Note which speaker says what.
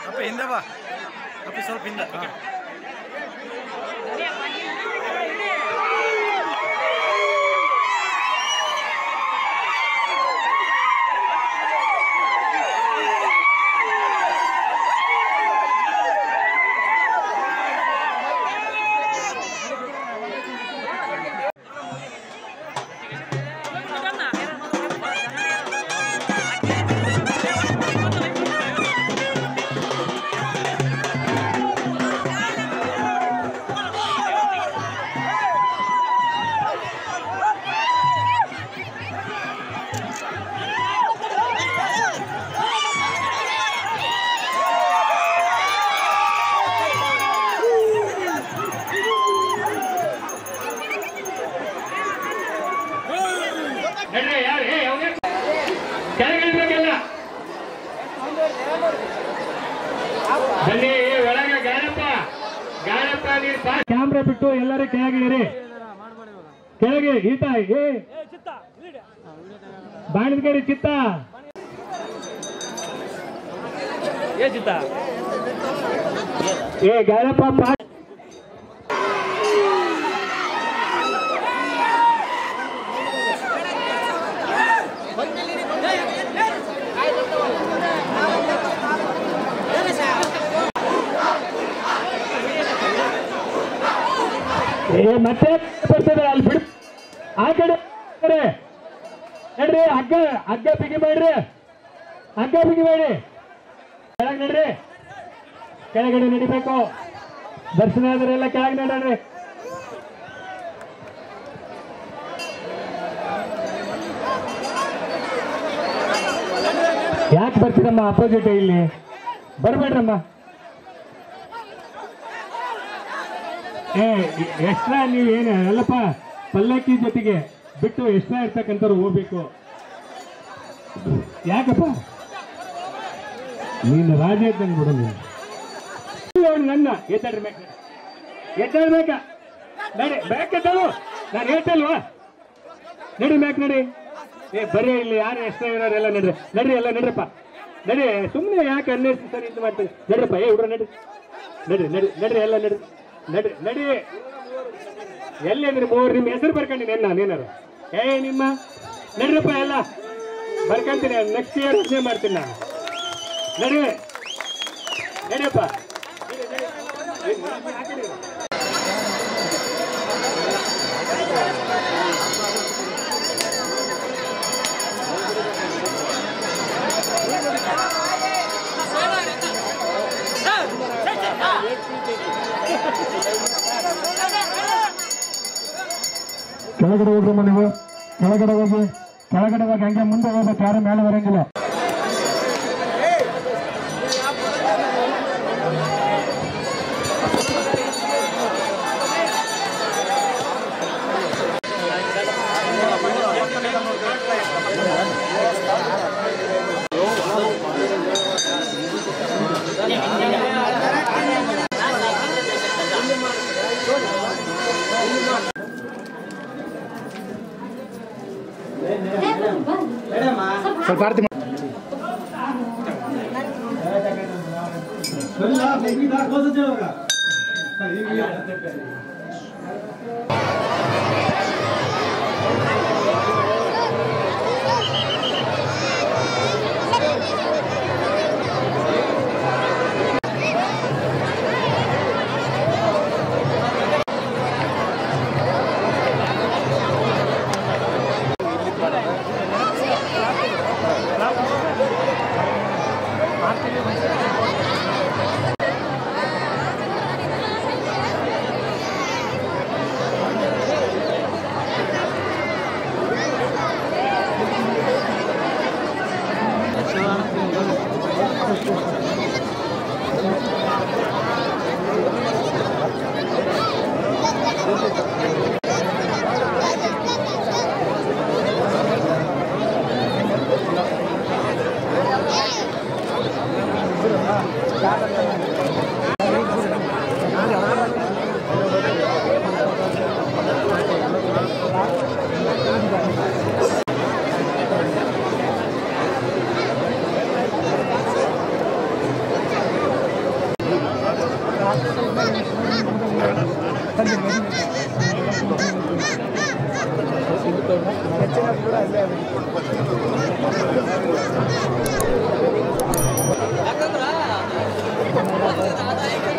Speaker 1: ಅಪ್ಪ ಹಿಂದೆ ಬಾ ಅಪ್ಪ ಸ್ವಲ್ಪ ಹಿಂದೆ ಹಾಂ
Speaker 2: ನಡ್ರಿ ಯಾರು ಏ ಅವ್ನೇ ಕೆಳಗಿಳಿಬೇಕೆಲ್ಲ ಬನ್ನಿ ಏ, ಒಳಗೆ ಗಾಳಪ್ಪ ಗಾಳಪ್ಪ ನೀರು ಕ್ಯಾಮ್ರಾ ಬಿಟ್ಟು ಎಲ್ಲರೂ ಕೆಳಗಿಳಿರಿ ಕೆಳಗೆ ಈತ ಏ ಬಾಣಿದ್ಗೇರಿ ಚಿತ್ತ
Speaker 1: ಏ ಚಿತ್ತ
Speaker 2: ಏ ಗಾಳಪ್ಪ ಪಾ ಏ ಮತ್ತೆ ಬರ್ತದೆ ಅಲ್ಲಿ ಬಿಡು ಆ ಕಡೆ ಬರ್ತಾರೆ. ನಡ್ರಿ ಹಗ್ಗ ಹಗ್ಗ ಬಿಗಿ ಮಾಡ್ರಿ ಹಗ್ಗ ಬಿಗಿ ಮಾಡಿ ಕೆಳಗೆ ನಡ್ರಿ ಕೆಳಗಡೆ ನಡಿಬೇಕು ದರ್ಶನ ಆದ್ರೆಲ್ಲ ಕೆಳಗೆ ನಡ್ರಿ ಯಾಕೆ ಬರ್ತೀರಮ್ಮ ಅಪೋಸಿಟ್ ಇಲ್ಲಿ ಬರ್ಬೇಡ್ರಮ್ಮ ಏ ಎಕ್ಸ್ಟ್ರಾ ನೀವು ಏನು ಅಲ್ಲಪ್ಪ ಪಲ್ಲಕ್ಕಿ ಜೊತೆಗೆ ಬಿಟ್ಟು ಎಕ್ಸ್ಟ್ರಾ ಇರ್ತಕ್ಕಂಥವ್ರು ಹೋಗ್ಬೇಕು ಯಾಕಪ್ಪ ನೀನು ರಾಜ ಇದ್ದಂಗೆ ಬಿಡು ನೀನು ಅವ್ನು ನನ್ನ ಎದ್ದಾಡ್ರಿ ಬೇಕು ಎದ್ದಾಡ್ಬೇಕ ನಡಿ ಬ್ಯಾಕ್ ಎದ್ದಾಳು ನಾನು ಹೇಳ್ತಲ್ವಾ ನಡಿ ಮ್ಯಾಕ್ ನಡಿ ಏ ಬರೀ ಇಲ್ಲಿ ಯಾರು ಎಕ್ಸ್ಟ್ರಾ ಇರೋರೆಲ್ಲ ನಡ್ರಿ ನಡ್ರಿ ಎಲ್ಲ ನಡ್ರಪ್ಪ ನಡಿ ಸುಮ್ಮನೆ ಯಾಕೆ ಹನ್ನೆರಡು ಸರಿ ಇದು ಮಾಡ್ತೀರಿ ನಡ್ರಪ್ಪ ಏ ಹುಡ್ರ ನಡ್ರಿ ನಡ್ರಿ ನಡಿ ನಡ್ರಿ ಎಲ್ಲ ನಡ್ರಿ ನಡ್ರಿ ನಡಿ ಎಲ್ಲಿಂದ್ರಿ ಮೂರು ನಿಮ್ಮ ಹೆಸರು ಬರ್ಕೊಂಡಿನಿ ಏನ ನೀನಾರು ಏ ನಿಮ್ಮ ನಡ್ರಪ್ಪ ಎಲ್ಲ ಬರ್ಕೊಂತೀನಿ ನೆಕ್ಸ್ಟ್ ಇಯರ್ ಯೋಚನೆ ಮಾಡ್ತೀನಿ ನಾನು ನಡಿ ನಡಿಯಪ್ಪ ಕೆಳಗಡೆ ಹೋಗ್ರಮ್ಮ ನೀವು ಕೆಳಗಡೆ ಹೋಗಿ ಕೆಳಗಡೆ ಹೋಗಿ ಹಂಗೆ ಮುಂದೆ ಹೋಗ್ಬೇಕು ಯಾರು ಮೇಲೆ ಬರಂಗಿಲ್ಲ
Speaker 1: ಸ್ವಲ್ಪ ಆರತಿ ಮಾಡಿ
Speaker 3: ಯಾಕಂದ್ರ